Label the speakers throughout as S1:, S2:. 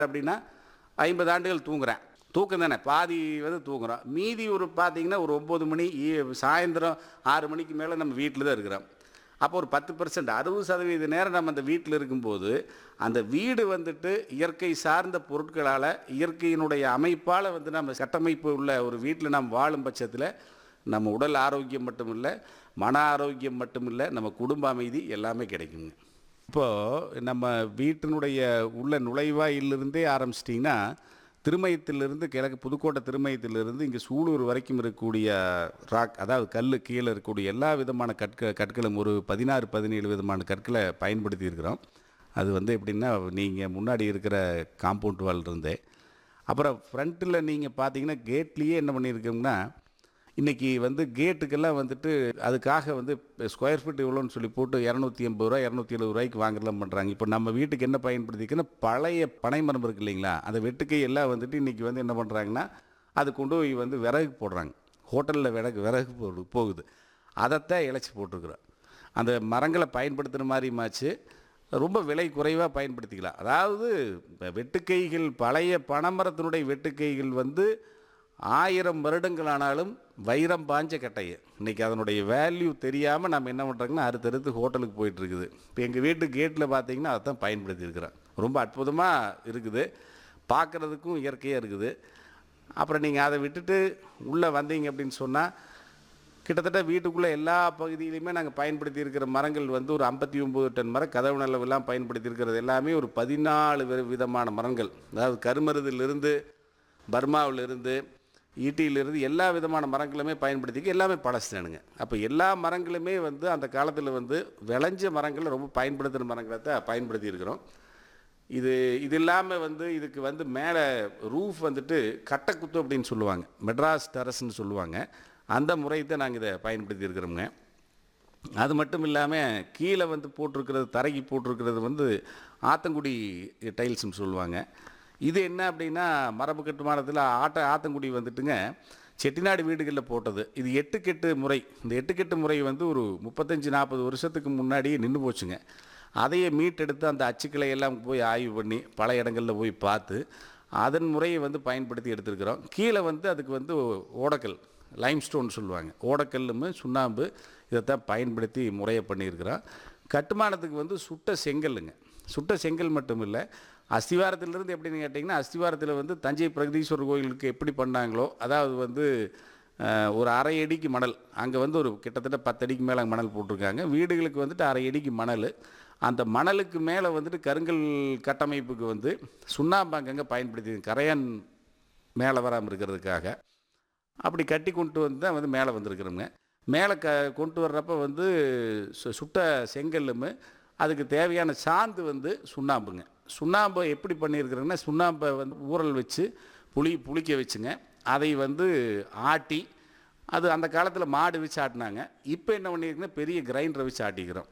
S1: அப்படின்னா ஐம்பது ஆண்டுகள் தூங்குறேன் தூக்கம் தானே பாதி வந்து தூங்குறோம் மீதி ஒரு பார்த்தீங்கன்னா ஒரு ஒம்பது மணி ஈ- சாயந்தரம் ஆறு மணிக்கு மேலே நம்ம வீட்டில் தான் இருக்கிறோம் அப்போ ஒரு பத்து பர்சன்ட் அறுபது சதவீத நேரம் நம்ம அந்த வீட்டில் இருக்கும்போது அந்த வீடு வந்துட்டு இயற்கை சார்ந்த பொருட்களால் இயற்கையினுடைய அமைப்பால் வந்து நம்ம கட்டமைப்பு உள்ள ஒரு வீட்டில் நாம் வாழும் பட்சத்தில் நம்ம உடல் ஆரோக்கியம் மட்டும் இல்லை மன ஆரோக்கியம் மட்டும் இல்லை நம்ம குடும்ப அமைதி எல்லாமே கிடைக்குங்க இப்போது நம்ம வீட்டினுடைய உள்ள நுழைவாயிலிருந்தே ஆரம்பிச்சிட்டிங்கன்னா திருமயத்திலிருந்து கிழக்கு புதுக்கோட்டை திருமயத்திலிருந்து இங்கே சூலூர் வரைக்கும் இருக்கக்கூடிய ராக் அதாவது கல் கீழே இருக்கக்கூடிய எல்லா விதமான கற்க கற்களும் ஒரு பதினாறு பதினேழு விதமான கற்களை பயன்படுத்தி இருக்கிறோம் அது வந்து எப்படின்னா நீங்கள் முன்னாடி இருக்கிற காம்பவுண்ட் வால் இருந்தே அப்புறம் ஃப்ரண்ட்டில் நீங்கள் பார்த்தீங்கன்னா கேட்லேயே என்ன பண்ணியிருக்கோம்னா இன்றைக்கி வந்து கேட்டுக்கெல்லாம் வந்துட்டு அதுக்காக வந்து ஸ்கொயர் ஃபீட் இவ்வளோன்னு சொல்லி போட்டு இரநூத்தி எண்பது ரூபா இரநூத்தி எழுபது ரூபாய்க்கு வாங்கலாம் பண்ணுறாங்க இப்போ நம்ம வீட்டுக்கு என்ன பயன்படுத்திக்குன்னா பழைய பனைமரம் இருக்கு இல்லைங்களா அந்த வெட்டுக்கை எல்லாம் வந்துட்டு இன்றைக்கி வந்து என்ன பண்ணுறாங்கன்னா அது கொண்டு போய் வந்து விறகு போடுறாங்க ஹோட்டலில் விறகு விறகு போடு போகுது அதைத்தான் இழைச்சி போட்டிருக்குறோம் அந்த மரங்களை பயன்படுத்துகிற மாதிரிமாச்சு ரொம்ப விலை குறைவாக பயன்படுத்திக்கலாம் அதாவது இப்ப வெட்டுக்கைகள் பழைய பனைமரத்தினுடைய வெட்டுக்கைகள் வந்து ஆயிரம் வருடங்கள் ஆனாலும் வைரம் பாஞ்ச கட்டையை இன்றைக்கி அதனுடைய வேல்யூ தெரியாமல் நம்ம என்ன பண்ணுறோங்கன்னா அடுத்தடுத்து ஹோட்டலுக்கு போயிட்டு இருக்குது இப்போ எங்கள் வீட்டு கேட்டில் பார்த்தீங்கன்னா அதை தான் பயன்படுத்தியிருக்கிறோம் ரொம்ப அற்புதமாக இருக்குது பார்க்குறதுக்கும் இயற்கையாக இருக்குது அப்புறம் நீங்கள் அதை விட்டுட்டு உள்ளே வந்தீங்க அப்படின்னு சொன்னால் கிட்டத்தட்ட வீட்டுக்குள்ளே எல்லா பகுதியிலையுமே நாங்கள் பயன்படுத்தி இருக்கிற மரங்கள் வந்து ஒரு ஐம்பத்தி ஒம்பது டன் மர கதவு நிலவெல்லாம் பயன்படுத்தி இருக்கிறது எல்லாமே ஒரு பதினாலு வி- விதமான மரங்கள் அதாவது கருமருதிலிருந்து பர்மாவிலிருந்து ஈட்டியிலிருந்து எல்லா விதமான மரங்களுமே பயன்படுத்திக்க எல்லாமே பழசுதானுங்க அப்போ எல்லா மரங்களுமே வந்து அந்த காலத்தில் வந்து விளைஞ்ச மரங்களை ரொம்ப பயன்படுத்துகிற மரங்களை தான் பயன்படுத்தி இருக்கிறோம் இது இது இல்லாமல் வந்து இதுக்கு வந்து மேலே ரூஃப் வந்துட்டு கட்டக்குத்து அப்படின்னு சொல்லுவாங்க மெட்ராஸ் டெரஸ்ன்னு சொல்லுவாங்க அந்த முறை தான் நாங்கள் இதை பயன்படுத்தி இருக்கிறோங்க அது மட்டும் இல்லாமல் கீழே வந்து போட்டிருக்கிறது தரைக்கு போட்டிருக்கிறது வந்து ஆத்தங்குடி டைல்ஸ்னு சொல்லுவாங்க இது என்ன அப்படின்னா மரபு கட்டுமானத்தில் ஆட்ட ஆத்தங்குடி வந்துட்டுங்க செட்டிநாடு வீடுகளில் போட்டது இது எட்டுக்கெட்டு முறை இந்த எட்டுக்கெட்டு முறை வந்து ஒரு முப்பத்தஞ்சு நாற்பது வருஷத்துக்கு முன்னாடியே நின்று போச்சுங்க அதையே மீட்டெடுத்து அந்த அச்சுக்களை எல்லாம் போய் ஆய்வு பண்ணி பல இடங்களில் போய் பார்த்து அதன் முறையை வந்து பயன்படுத்தி எடுத்திருக்கிறோம் கீழே வந்து அதுக்கு வந்து ஓடக்கல் லைம்ஸ்டோன் சொல்லுவாங்க ஓடக்கல்லும் சுண்ணாம்பு இதைத்தான் பயன்படுத்தி முறையை பண்ணியிருக்கிறோம் கட்டுமானத்துக்கு வந்து சுட்ட செங்கல்லுங்க சுட்ட செங்கல் மட்டும் இல்லை அஸ்திவாரத்திலிருந்து எப்படின்னு கேட்டிங்கன்னா அஸ்திவாரத்தில் வந்து தஞ்சை பிரகதீஸ்வரர் கோயிலுக்கு எப்படி பண்ணாங்களோ அதாவது வந்து அஹ், ஒரு அரை அடிக்கு மணல் அங்கே வந்து ஒரு கிட்டத்தட்ட பத்து அடிக்கு மேலே மணல் போட்டிருக்காங்க வீடுகளுக்கு வந்துட்டு அரை அடிக்கு மணல் அந்த மணலுக்கு மேலே வந்துட்டு கருங்கல் கட்டமைப்புக்கு வந்து சுண்ணாம்பு அங்கங்கே பயன்படுத்தி கரையான் மேலே வராமல் இருக்கிறதுக்காக அப்படி கட்டி கொண்டு வந்து தான் வந்து மேலே வந்திருக்கிறோங்க மேலே க கொண்டு வர்றப்ப வந்து சு- சுட்ட செங்கல்லும் அதுக்கு தேவையான சாந்து வந்து சுண்ணாம்புங்க சுண்ணாம்பை எப்படி பண்ணியிருக்கிறோங்கன்னா சுண்ணாம்பை வந்து ஊறல் வச்சு புளி புளிக்க வச்சுங்க அதை வந்து ஆட்டி அது அந்த காலத்தில் மாடு வச்சு ஆட்டினாங்க இப்போ என்ன பண்ணியிருக்குன்னா பெரிய கிரைண்டரை வச்சு ஆட்டிக்கிறோம்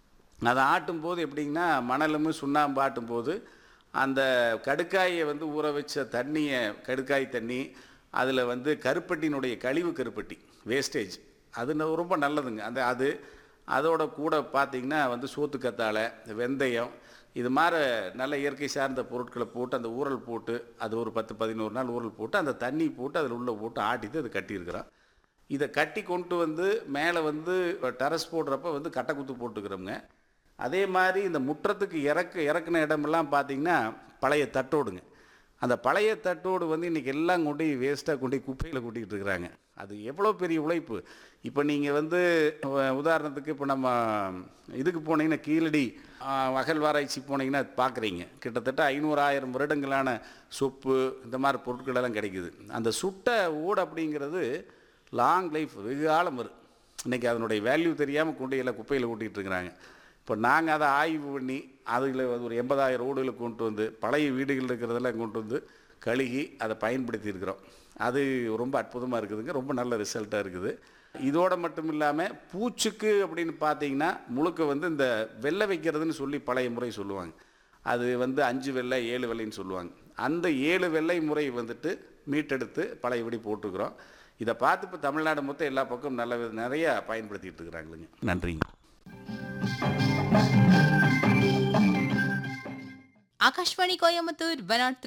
S1: அதை ஆட்டும்போது எப்படிங்கன்னா மணலும் சுண்ணாம்பு ஆட்டும்போது அந்த கடுக்காயை வந்து ஊற வச்ச தண்ணியை கடுக்காய் தண்ணி அதில் வந்து கருப்பட்டினுடைய கழிவு கருப்பட்டி வேஸ்டேஜ் அது ந- ரொம்ப நல்லதுங்க அந்த அது அதோட கூட பார்த்தீங்கன்னா வந்து சோத்துக்கத்தாழை வெந்தயம் இது மாதிரி நல்ல இயற்கை சார்ந்த பொருட்களை போட்டு அந்த ஊறல் போட்டு அது ஒரு பத்து பதினோரு நாள் ஊறல் போட்டு அந்த தண்ணி போட்டு அதில் உள்ள போட்டு ஆட்டிட்டு அது கட்டியிருக்கிறோம் இதை கட்டி கொண்டு வந்து மேலே வந்து டெரஸ் போடுறப்ப வந்து கட்டைக்குத்து போட்டுக்கிறோங்க அதே மாதிரி இந்த முற்றத்துக்கு இறக்க இறக்குன இடமெல்லாம் பார்த்தீங்கன்னா பழைய தட்டோடுங்க அந்த பழைய தட்டோடு வந்து இன்றைக்கி எல்லாம் கொண்டு வேஸ்ட்டாக கொண்டு குப்பையில் கொட்டிக்கிட்டு இருக்கிறாங்க அது எவ்வளோ பெரிய உழைப்பு இப்போ நீங்கள் வந்து உ- உதாரணத்துக்கு இப்போ நம்ம இதுக்கு போனீங்கன்னா கீழடி ஆ, அகழ்வாராய்ச்சி போனீங்கன்னா பார்க்குறீங்க கிட்டத்தட்ட ஐநூறாயிரம் வருடங்களான சொப்பு இந்த மாதிரி பொருட்கள் எல்லாம் கிடைக்குது அந்த சுட்ட ஓடு அப்படிங்கிறது லாங் லைஃப் வெகு காலம் வரும் இன்றைக்கி அதனுடைய வேல்யூ தெரியாமல் கொண்டு எல்லாம் குப்பையில் கூட்டிகிட்டு இருக்கிறாங்க இப்போ நாங்கள் அதை ஆய்வு பண்ணி அதில் ஒரு எண்பதாயிரம் ரோடுகளை கொண்டு வந்து பழைய வீடுகள் இருக்கிறதெல்லாம் கொண்டு வந்து கழுகி அதை பயன்படுத்தி இருக்கிறோம் அது ரொம்ப அற்புதமாக இருக்குதுங்க ரொம்ப நல்ல ரிசல்ட்டாக இருக்குது இதோட மட்டும் இல்லாமல் பூச்சுக்கு அப்படின்னு பார்த்தீங்கன்னா முழுக்க வந்து இந்த வெள்ளை வைக்கிறதுன்னு சொல்லி பழைய முறை சொல்லுவாங்க அது வந்து அஞ்சு வெள்ளை ஏழு வெள்ளைன்னு சொல்லுவாங்க அந்த ஏழு வெள்ளை முறை வந்துட்டு மீட்டெடுத்து பழையபடி போட்டுக்கிறோம் இதை பார்த்து இப்போ தமிழ்நாடு மொத்தம் எல்லா பக்கம் நல்ல வித- நிறைய பயன்படுத்திட்டு இருக்கிறாங்களுங்க நன்றிங்க
S2: ஆகாஷ்வாணி கோயம்புத்தூர் ஒன்